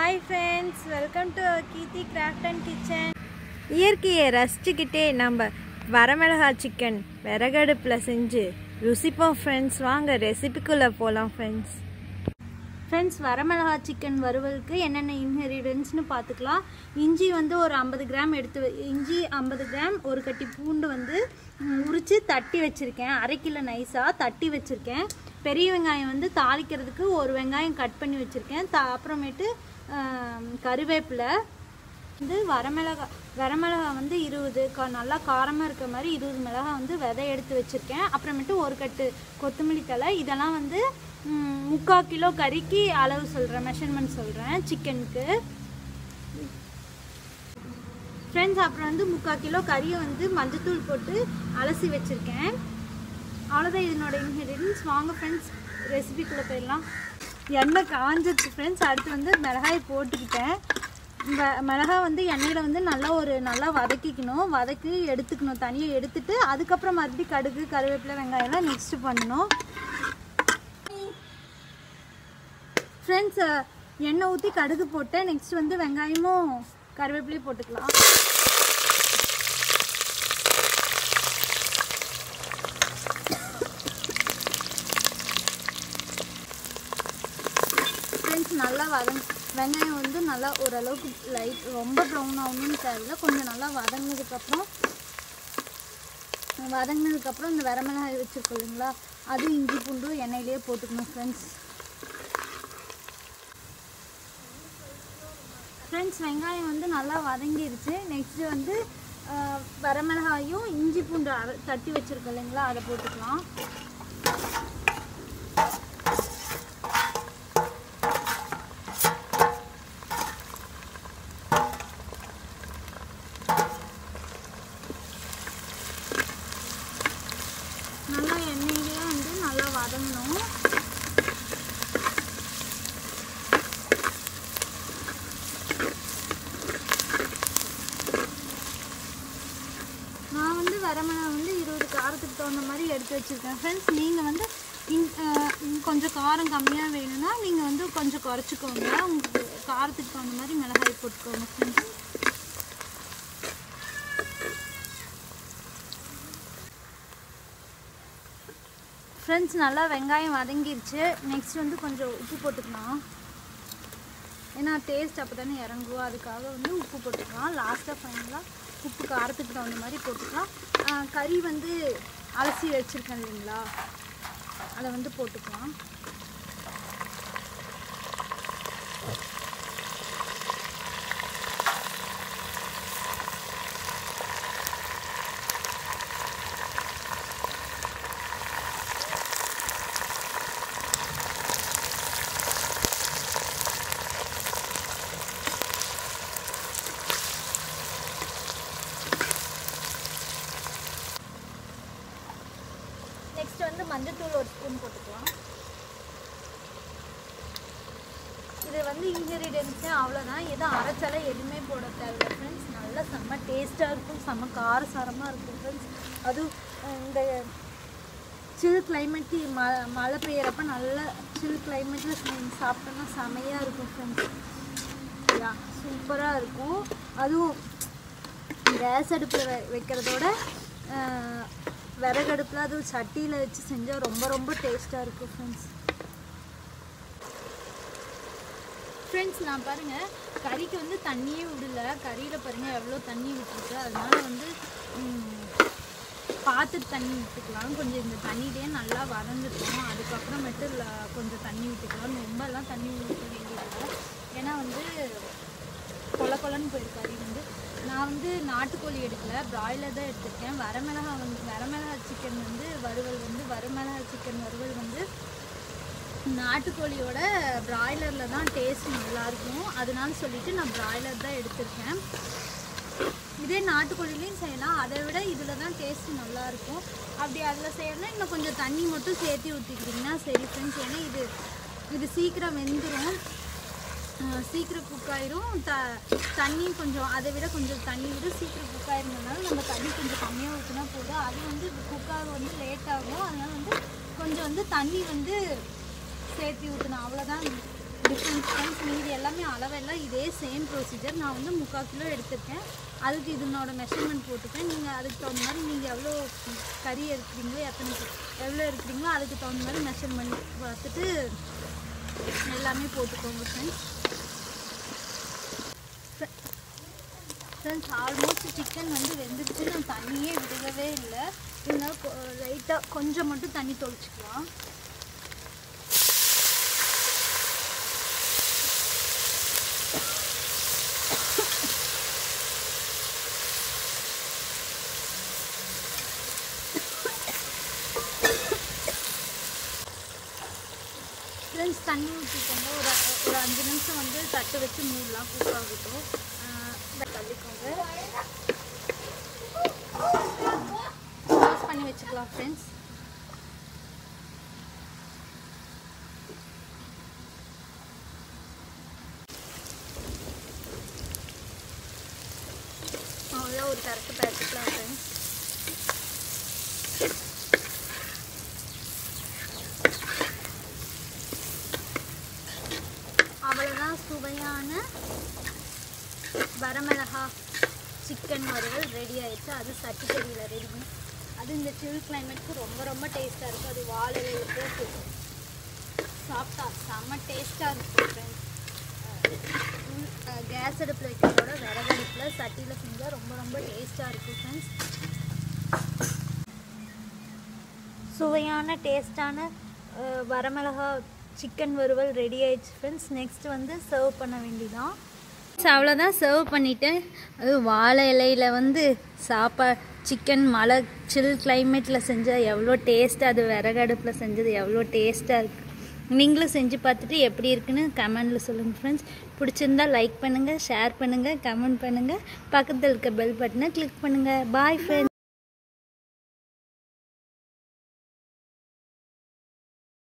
hi friends welcome to Keerthi craft and kitchen இயற்கையை ரசிச்சுக்கிட்டே நம்ம வரமிளகா சிக்கன் விறகடுப்பில் செஞ்சு ருசிப்போம் ஃப்ரெண்ட்ஸ் வாங்க ரெசிபிக்குள்ளே போகலாம் ஃப்ரெண்ட்ஸ் ஃப்ரெண்ட்ஸ் வரமிளகா சிக்கன் வறுவலுக்கு என்னென்ன இன்ஹெரிடன்ஸ்னு பார்த்துக்கலாம் இஞ்சி வந்து ஒரு ஐம்பது கிராம் எடுத்து வை- இஞ்சி ஐம்பது கிராம் ஒரு கட்டி பூண்டு வந்து ம், உரிச்சு தட்டி வச்சுருக்கேன் அரை கிலோ நைஸாக தட்டி வச்சுருக்கேன் பெரிய வெங்காயம் வந்து தாளிக்கிறதுக்கு ஒரு வெங்காயம் கட் பண்ணி வச்சுருக்கேன் த அப்புறமேட்டு ஆம், கருவேப்பிலை வந்து வரமிளகா வரமிளகா வந்து இருபது கா நல்லா காரமாக இருக்கிற மாதிரி இருபது மிளகா வந்து விதை எடுத்து வச்சுருக்கேன் அப்புறமேட்டு ஒரு கட்டு கொத்தமல்லி தழை இதெல்லாம் வந்து ம், முக்கால் கிலோ கறிக்கு அளவு சொல்கிறேன் மெஷர்மெண்ட் சொல்கிறேன் சிக்கனுக்கு ஃப்ரெண்ட்ஸ் அப்புறம் வந்து முக்கால் கிலோ கறியை வந்து மஞ்சத்தூள் போட்டு அலசி வச்சுருக்கேன் அவ்வளோதான் இதனோட இன்க்ரீடியன்ஸ் வாங்க ஃப்ரெண்ட்ஸ் ரெசிபிக்குள்ளே போயிடலாம் எண்ணெய் காஞ்சிருச்சு ஃப்ரெண்ட்ஸ் அடுத்து வந்து மிளகாய் போட்டுக்கிட்டேன் ம- மிளகாய் வந்து எண்ணெயில் வந்து நல்லா ஒரு நல்லா வதக்கிக்கணும் வதக்கி எடுத்துக்கணும் தனியாக எடுத்துட்டு அதுக்கப்புறம் மறுபடியும் கடுகு கருவேப்பிலை வெங்காயம்லாம் நெக்ஸ்ட்டு பண்ணணும் ஃப்ரெண்ட்ஸ் எண்ணெய் ஊற்றி கடுகு போட்டேன் நெக்ஸ்ட் வந்து வெங்காயமும் கருவேப்பிலையும் போட்டுக்கலாம் ஃப்ரெண்ட்ஸ் நல்லா வதங் வெங்காயம் வந்து நல்லா ஓரளவுக்கு லைட் ரொம்ப ப்ரௌன் ஆகணும்னு தேவையில்ல கொஞ்சம் நல்லா வதங்கினதுக்கப்புறம் வதங்கினதுக்கப்புறம் இந்த வரமிளகாய் வச்சுருக்கோம் இல்லைங்களா அது இஞ்சி பூண்டு எண்ணெயிலே போட்டுக்கணும் ஃப்ரெண்ட்ஸ் ஃப்ரெண்ட்ஸ் வெங்காயம் வந்து நல்லா வதங்கிருச்சு நெக்ஸ்ட்டு வந்து ஆஹ், வரமிளகாயும் இஞ்சி பூண்டு அரை தட்டி வச்சுருக்கோம் இல்லைங்களா அதை போட்டுக்கலாம் நல்லா எண்ணெயிலே வந்து நல்லா வதங்கணும் நான் வந்து வரமிளகா வந்து இருபது காரத்துக்கு தகுந்த மாதிரி எடுத்து வச்சுருக்கேன் ஃப்ரெண்ட்ஸ் நீங்கள் வந்து இன் அஹ், இன் கொஞ்சம் காரம் கம்மியாக வேணும்னா நீங்கள் வந்து கொஞ்சம் குறைச்சிக்கோங்க உங்களுக்கு காரத்துக்கு தகுந்த மாதிரி மிளகாய் போட்டுக்கோங்க ஃப்ரெண்ட்ஸ் ஃப்ரெண்ட்ஸ் நல்லா வெங்காயம் வதங்கிருச்சு நெக்ஸ்ட் வந்து கொஞ்சம் உப்பு போட்டுக்கலாம் ஏன்னா டேஸ்ட் அப்போ தானே இறங்கும் அதுக்காக வந்து உப்பு போட்டுக்கலாம் லாஸ்ட்டாக ஃபைனலாக உப்பு காரத்துக்கு தகுந்த மாதிரி போட்டுக்கலாம் ஆஹ் கறி வந்து அலசி வச்சுருக்கேன் இல்லைங்களா அதை வந்து போட்டுக்கலாம் நெக்ஸ்ட் வந்து மஞ்சத்தூள் ஒரு ஸ்பூன் போட்டுக்கலாம் இது வந்து இன்க்ரீடியன்ஸே அவ்வளோதான் எதுவும் அரைச்சாலும் எதுவுமே போட தேவையில்ல ஃப்ரெண்ட்ஸ் நல்லா செம்ம டேஸ்ட்டாக இருக்கும் செம்ம காரசாரமாக இருக்கும் ஃப்ரெண்ட்ஸ் அதுவும் அஹ், இந்த சில் கிளைமேட்டு ம மழை பெய்யறப்ப நல்ல சில் கிளைமேட்டில் சாப்பிட்டோன்னா செமையாக இருக்கும் ஃப்ரெண்ட்ஸ் யா சூப்பராக இருக்கும் அதுவும் கேஸ் அடுப்பில் வை வைக்கிறதோட அஹ், விறகடுப்பில் அதுவும் சட்டியில் வச்சு செஞ்சால் ரொம்ப ரொம்ப டேஸ்ட்டாக இருக்கும் ஃப்ரெண்ட்ஸ் ஃப்ரெண்ட்ஸ் நான் பாருங்கள் கறிக்கு வந்து தண்ணியே விடல கறியில் பாருங்கள் எவ்வளோ தண்ணி விட்டுருக்கு அதனால வந்து ம், பார்த்து தண்ணி விட்டுக்கலாம் கொஞ்சம் இந்த தண்ணியிலே நல்லா வதந்துட்டோம் அதுக்கப்புறமேட்டு ல- கொஞ்சம் தண்ணி விட்டுக்கலாம் ரொம்பலாம் தண்ணி ஊற்ற வேண்டியதில்லை ஏன்னா வந்து கொல கொலன்னு போயிருக்கு கறி வந்து நான் வந்து நாட்டுக்கோழி எடுக்கல பிராய்லர் தான் எடுத்திருக்கேன் வரமிளகா வந்து வரமிளகா சிக்கன் வந்து வறுவல் வந்து வரமிளகா சிக்கன் வறுவல் வந்து நாட்டுக்கோழியோட பிராய்லரில் தான் டேஸ்ட் நல்லாயிருக்கும் அதனால சொல்லிட்டு நான் பிராய்லர் தான் எடுத்திருக்கேன் இதே நாட்டுக்கோழிலையும் செய்யலாம் அதை விட இதில் தான் டேஸ்ட் நல்லாயிருக்கும் அப்படி அதில் செய்யணும்னா இன்னும் கொஞ்சம் தண்ணி மட்டும் சேர்த்து ஊற்றிக்கிட்டிங்கன்னா சரி ஃப்ரெண்ட்ஸ் ஏன்னா இது இது சீக்கிரம் வெந்துடும் அஹ் சீக்கிரம் குக் ஆயிரும் த தண்ணி கொஞ்சம் அதை விட கொஞ்சம் தண்ணி விட சீக்கிரம் குக் ஆயிருந்தனால நம்ம தண்ணி கொஞ்சம் கம்மியாக ஊற்றினா போதும் அது வந்து குக் ஆக வந்து லேட் ஆகும் அதனால வந்து கொஞ்சம் வந்து தண்ணி வந்து சேர்த்து ஊற்றணும் அவ்வளோதான் டிஃப்ரென்ஸ் ஃப்ரெண்ட்ஸ் மீதி எல்லாமே அளவெல்லாம் இதே சேம் ப்ரொசீஜர் நான் வந்து முக்கால் கிலோ எடுத்திருக்கேன் அதுக்கு இதனோட மெஷர்மெண்ட் போட்டுப்பேன் நீங்கள் அதுக்கு தகுந்த மாதிரி நீங்கள் எவ்வளோ கறி எடுக்கிறீங்களோ எத்தனை எவ்வளோ எடுக்கிறீங்களோ அதுக்கு தகுந்த மாதிரி மெஷர் பண்ணி பார்த்துட்டு எல்லாமே போட்டுக்கோங்க ஃப்ரெண்ட்ஸ் ஃப்ரெண்ட்ஸ் ஆல்மோஸ்ட் சிக்கன் வந்து வெந்துருச்சு நான் தண்ணியே விடவே இல்லை இருந்தாலும் லைட்டாக கொஞ்சம் மட்டும் தண்ணி தொளிச்சிக்கலாம் ஃப்ரெண்ட்ஸ் தண்ணி ஊற்றிக்கோங்க ஒரு ஒரு அஞ்சு நிமிஷம் வந்து தட்டு வச்சு மூடலாம் குக் ஆகட்டும் ஆஹ் இதை தள்ளிக்கோங்க க்ளோஸ் பண்ணி வச்சுக்கலாம் ஃப்ரெண்ட்ஸ் அவ்வளோ ஒரு கரெக்டு பேச்சுக்கலாம் ஃப்ரெண்ட்ஸ் அவ்வளோதான் சுவையான வரமிளகா சிக்கன் வறுவல் ரெடி ஆயிடுச்சு அது சட்டிக்கறியில் ரெடி பண்ணி அது இந்த சில் கிளைமேட்க்கு ரொம்ப ரொம்ப டேஸ்ட்டாக இருக்கும் அது வாழையில போட்டு சாப்பிட்டா செம்ம டேஸ்ட்டாக இருக்கும் ஃப்ரெண்ட்ஸ் கேஸ் அடுப்பில் வைக்கிறதோட விறகடுப்பில் சட்டியில் செஞ்சால் ரொம்ப ரொம்ப டேஸ்ட்டாக இருக்கும் ஃப்ரெண்ட்ஸ் சுவையான டேஸ்டான அஹ், வரமிளகா சிக்கன் வறுவல் ரெடி ஆயிடுச்சு ஃப்ரெண்ட்ஸ் நெக்ஸ்ட் வந்து சர்வ் பண்ண வேண்டியதான் அவ்வளோதான் சர்வ் பண்ணிட்டேன் அது வாழை இலையில் வந்து சாப்பா சிக்கன் மழை சில் கிளைமேட்டில் செஞ்சால் எவ்வளோ டேஸ்ட்டாக அது விறகடுப்பில் செஞ்சது எவ்வளோ டேஸ்ட்டாக இருக்குது நீங்களும் செஞ்சு பார்த்துட்டு எப்படி இருக்குன்னு கமெண்டில் சொல்லுங்கள் ஃப்ரெண்ட்ஸ் பிடிச்சிருந்தா லைக் பண்ணுங்கள் ஷேர் பண்ணுங்கள் கமெண்ட் பண்ணுங்கள் பக்கத்தில் இருக்க பெல் பட்டனை கிளிக் பண்ணுங்கள் பாய் ஃப்ரெண்ட்ஸ்